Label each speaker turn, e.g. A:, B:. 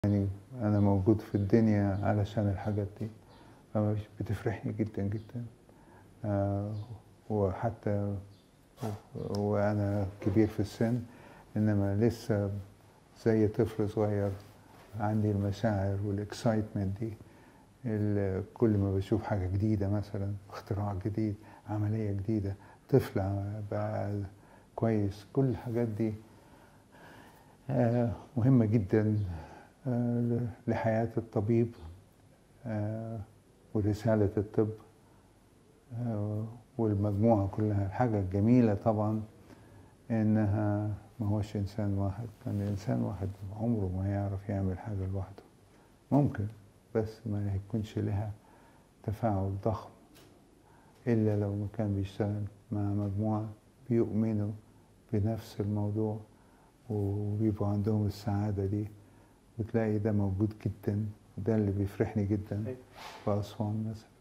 A: يعني أنا موجود في الدنيا علشان الحاجات دي فما بتفرحني جدا جدا آه، وحتى وأنا كبير في السن إنما لسه زي طفل صغير عندي المشاعر والاكسايتمنت دي ال- كل ما بشوف حاجة جديدة مثلا اختراع جديد عملية جديدة طفل بقى كويس كل الحاجات دي آه، مهمة جدا آه، لحياة الطبيب آه، ورسالة الطب آه، والمجموعة كلها الحاجة الجميلة طبعا إنها ما هوش إنسان واحد كان إنسان واحد عمره ما يعرف يعمل حاجة لوحده ممكن بس ما يكونش لها تفاعل ضخم إلا لو ما كان بيشتغل مع مجموعة بيؤمنوا بنفس الموضوع وبيبقوا عندهم السعادة دي وتلاقي ده موجود جدا وده اللي بيفرحني جدا في أسوان مثلا